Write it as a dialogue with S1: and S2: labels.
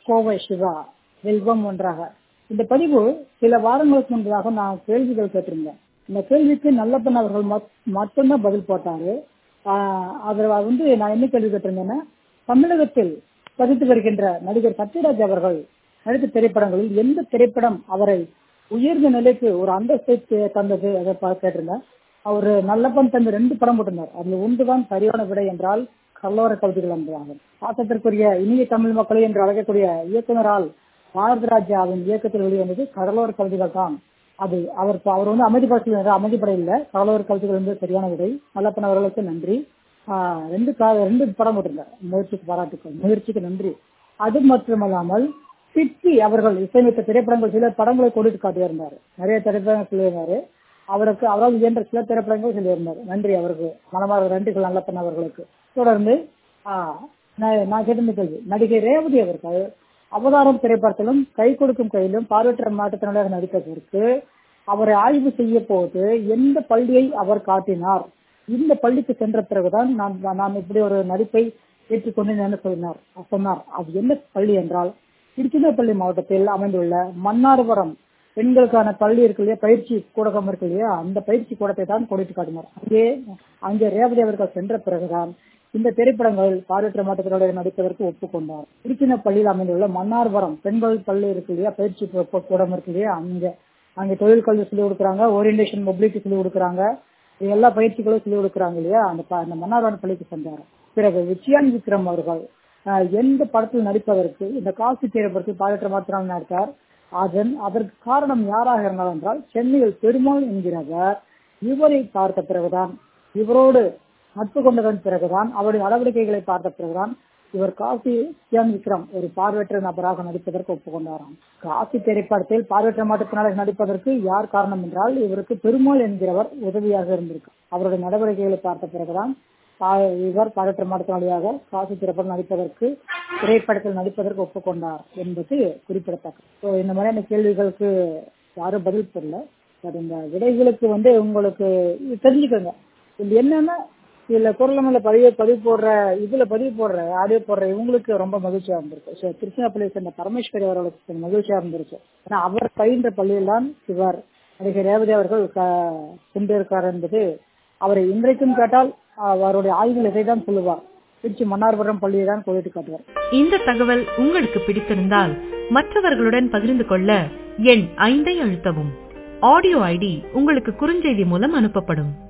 S1: கோவை சிவா வெல்வம் ஒன்றாக இந்த பதிவு சில வாரங்களுக்கு முன்பதாக நான் கேள்விகள் கேட்டிருந்தேன் இந்த கேள்விக்கு நல்லப்பன் அவர்கள் மட்- மட்டும்தான் பதில் போட்டாரு ஆஹ் அதுல வந்து நான் என்ன கேள்வி கேட்டிருந்தேன்னா தமிழகத்தில் பதித்து வருகின்ற நடிகர் சத்யராஜ் அவர்கள் நடித்த திரைப்படங்களில் எந்த திரைப்படம் அவரை உயர்ந்த நிலைக்கு ஒரு அந்தஸ்தை தே- தந்தது அதை பா- கேட்டிருந்தேன் அவர் நல்லப்பன் தந்து ரெண்டு படம் போட்டிருந்தார் அதுல ஒன்றுதான் சரியான விடை என்றால் கல்லோர கவிதைகள் என்பதாகும் பாசத்திற்குரிய இனிய தமிழ் மக்களை என்று அழைக்கக்கூடிய இயக்குனரால் பாரதிராஜாவின் இயக்கத்தில் வெளிவந்தது கடலோர கவிதைகள் தான் அது அவர் அவர் வந்து அமைதி படத்தில் அமைதிப்பட இல்ல கடலோர கவிதைகள் வந்து சரியான விடை நல்லப்பன் அவர்களுக்கு நன்றி ஆஹ் ரெண்டு கா- ரெண்டு படம் போட்டிருந்தார் முயற்சிக்கு பாராட்டுக்கள் முயற்சிக்கு நன்றி அது மட்டுமல்லாமல் சித்தி அவர்கள் இசையமைத்த திரைப்படங்கள் சில படங்களை கொடுத்து காட்டியிருந்தார் நிறைய திரைப்படங்கள் சொல்லியிருந்தாரு அவருக்கு அவரால் இயன்ற சில திரைப்படங்கள் சொல்லியிருந்தார் நன்றி அவருக்கு மனமார்ந்த நன்றிகள் நல்லப்பன் அவர்களுக்கு தொடர்ந்து ஆஹ் நான் நான் கேட்டிருந்த கேள்வி நடிகை ரேவதி அவர்கள் அவதாரம் திரைப்படத்திலும் கை கொடுக்கும் கையிலும் பார்வையற்ற மாற்றுத்திறனாக நடித்ததற்கு அவரை ஆய்வு செய்ய போது எந்த பள்ளியை அவர் காட்டினார் இந்த பள்ளிக்கு சென்ற பிறகுதான் நான் நான் இப்படி ஒரு நடிப்பை ஏற்றுக்கொண்டேன் என்று சொன்னார் சொன்னார் அது என்ன பள்ளி என்றால் திருச்சிராப்பள்ளி மாவட்டத்தில் அமைந்துள்ள மன்னார்புரம் பெண்களுக்கான பள்ளி இருக்கு இல்லையா பயிற்சி கூடகம் இருக்கு இல்லையா அந்த பயிற்சி கூடத்தை தான் கொடுத்து காட்டினார் அங்கே அங்கே ரேவதி அவர்கள் சென்ற பிறகுதான் இந்த திரைப்படங்கள் பார்வையற்ற மாற்றத்தினுடைய நடிப்பதற்கு ஒப்புக்கொண்டார் திருச்சினப்பள்ளியில் அமைந்துள்ள மன்னார்புரம் பெண்கள் பள்ளி இருக்கு இல்லையா பயிற்சி கூ- கூ- கூடம் இருக்கு இல்லையா அங்க அங்கே தொழில் கல்வி சொல்லி கொடுக்குறாங்க ஓரியன்டேஷன் மொபிலிட்டி சொல்லி கொடுக்குறாங்க இது எல்லா பயிற்சிகளும் சொல்லி கொடுக்குறாங்க இல்லையா அந்த ப- அந்த மன்னார்வரம் பள்ளிக்கு சென்றார் பிறகு விஜயான் விக்ரம் அவர்கள் ஆஹ், எந்த படத்தில் நடிப்பதற்கு இந்த காசி திரைப்படத்தில் பாடற்ற மாத்திரம் நடித்தார் அதன் அதற்கு காரணம் யாராக இருந்தார் என்றால் சென்னையில் பெருமாள் என்கிறவர் இவரை பார்த்த பிறகுதான் இவரோடு நட்பு கொண்டதன் பிறகுதான் அவருடைய நடவடிக்கைகளை பார்த்த பிறகுதான் இவர் காசி சியான் விக்ரம் ஒரு பார்வையற்ற நபராக நடிப்பதற்கு ஒப்புக்கொண்டாராம் காசி திரைப்படத்தில் பார்வையற்ற மாற்றத்தினால நடிப்பதற்கு யார் காரணம் என்றால் இவருக்கு பெருமாள் என்கிறவர் உதவியாக இருந்திருக்கு அவருடைய நடவடிக்கைகளை பார்த்த பிறகுதான் பா- இவர் பார்வையற்ற மாற்றத்தினாலியாக காசி திரைப்படம் நடிப்பதற்கு திரைப்படத்தில் நடிப்பதற்கு ஒப்புக்கொண்டார் என்பது குறிப்பிடத்தக்கது So, இந்த மாதிரியான கேள்விகளுக்கு யாரும் பதில் சொல்லல பட் இந்த விடைகளுக்கு வந்து உங்களுக்கு இது தெரிஞ்சுக்கோங்க இது என்னன்னா இதுல குரலமல பதிவு பதிவு போடுற இதுல பதிவு போடுற ஆடியோ போடுற இவங்களுக்கு ரொம்ப மகிழ்ச்சியா இருந்திருக்கு ஸோ திருச்சிராப்பள்ளி சேர்ந்த பரமேஸ்வரி அவர்களுக்கு கொஞ்சம் மகிழ்ச்சியா இருந்துருச்சு ஏன்னா அவர் பயின்ற பள்ளியில்தான் இவர் நடிகை ரேவதி அவர்கள் க- சென்றிருக்கார் என்பது அவரை இன்றைக்கும் கேட்டால் அவருடைய ஆய்வில் இதைதான் சொல்லுவார் திருச்சி மன்னார்புரம் பள்ளியை தான் கோடிட்டு காட்டுவார்
S2: இந்த தகவல் உங்களுக்கு பிடித்திருந்தால் மற்றவர்களுடன் பகிர்ந்து கொள்ள எண் ஐந்தை அழுத்தவும் ஆடியோ ஐடி உங்களுக்கு குறுஞ்செய்தி மூலம் அனுப்பப்படும்